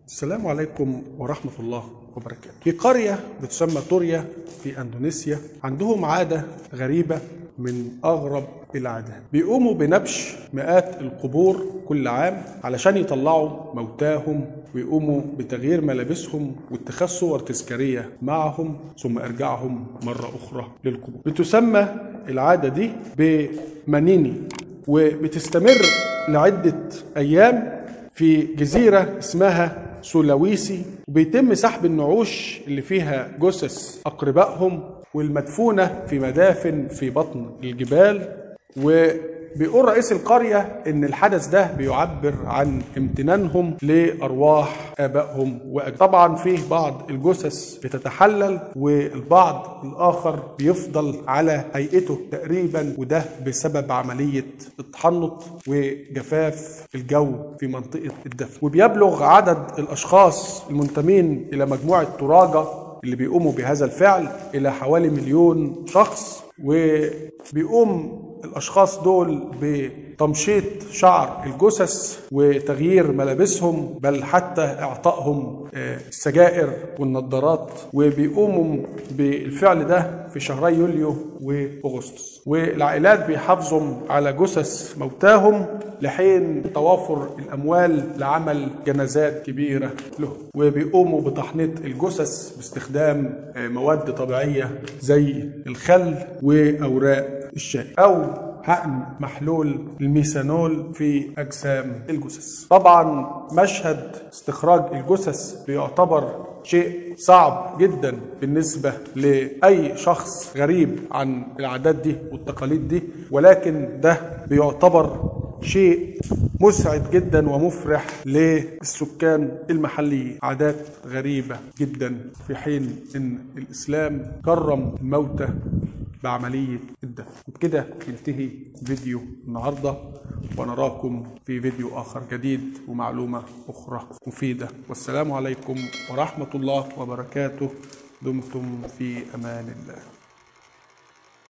السلام عليكم ورحمة الله وبركاته. في قرية بتسمى توريا في أندونيسيا عندهم عادة غريبة من أغرب العادات. بيقوموا بنبش مئات القبور كل عام علشان يطلعوا موتاهم ويقوموا بتغيير ملابسهم واتخاذ صور تذكارية معهم ثم إرجاعهم مرة أخرى للقبور. بتسمى العادة دي بمانيني وبتستمر لعدة أيام في جزيرة اسمها سولاويسي وبيتم سحب النعوش اللي فيها جثث أقربائهم والمدفونة في مدافن في بطن الجبال وبيقول رئيس القرية إن الحدث ده بيعبر عن امتنانهم لأرواح آبائهم وأجدادهم طبعا فيه بعض الجثث بتتحلل والبعض الآخر بيفضل على هيئته تقريبا وده بسبب عملية التحنط وجفاف الجو في منطقة الدفن وبيبلغ عدد الأشخاص المنتمين إلى مجموعة تراجة اللي بيقوموا بهذا الفعل إلى حوالي مليون شخص وبيقوم الاشخاص دول بتمشيط شعر الجثث وتغيير ملابسهم بل حتى اعطائهم السجائر والنظارات وبيقوموا بالفعل ده في شهري يوليو واغسطس والعائلات بيحافظوا على جثث موتاهم لحين توافر الاموال لعمل جنازات كبيره له وبيقوموا بتحنيط الجثث باستخدام مواد طبيعيه زي الخل واوراق الشاي او حقن محلول الميثانول في اجسام الجثث. طبعا مشهد استخراج الجثث بيعتبر شيء صعب جدا بالنسبه لاي شخص غريب عن العادات دي والتقاليد دي ولكن ده بيعتبر شيء مسعد جدا ومفرح للسكان المحليين عادات غريبه جدا في حين ان الاسلام كرم الموتى بعملية الدفن وبكده ينتهي فيديو النهاردة ونراكم في فيديو آخر جديد ومعلومة أخرى مفيدة والسلام عليكم ورحمة الله وبركاته دمتم في أمان الله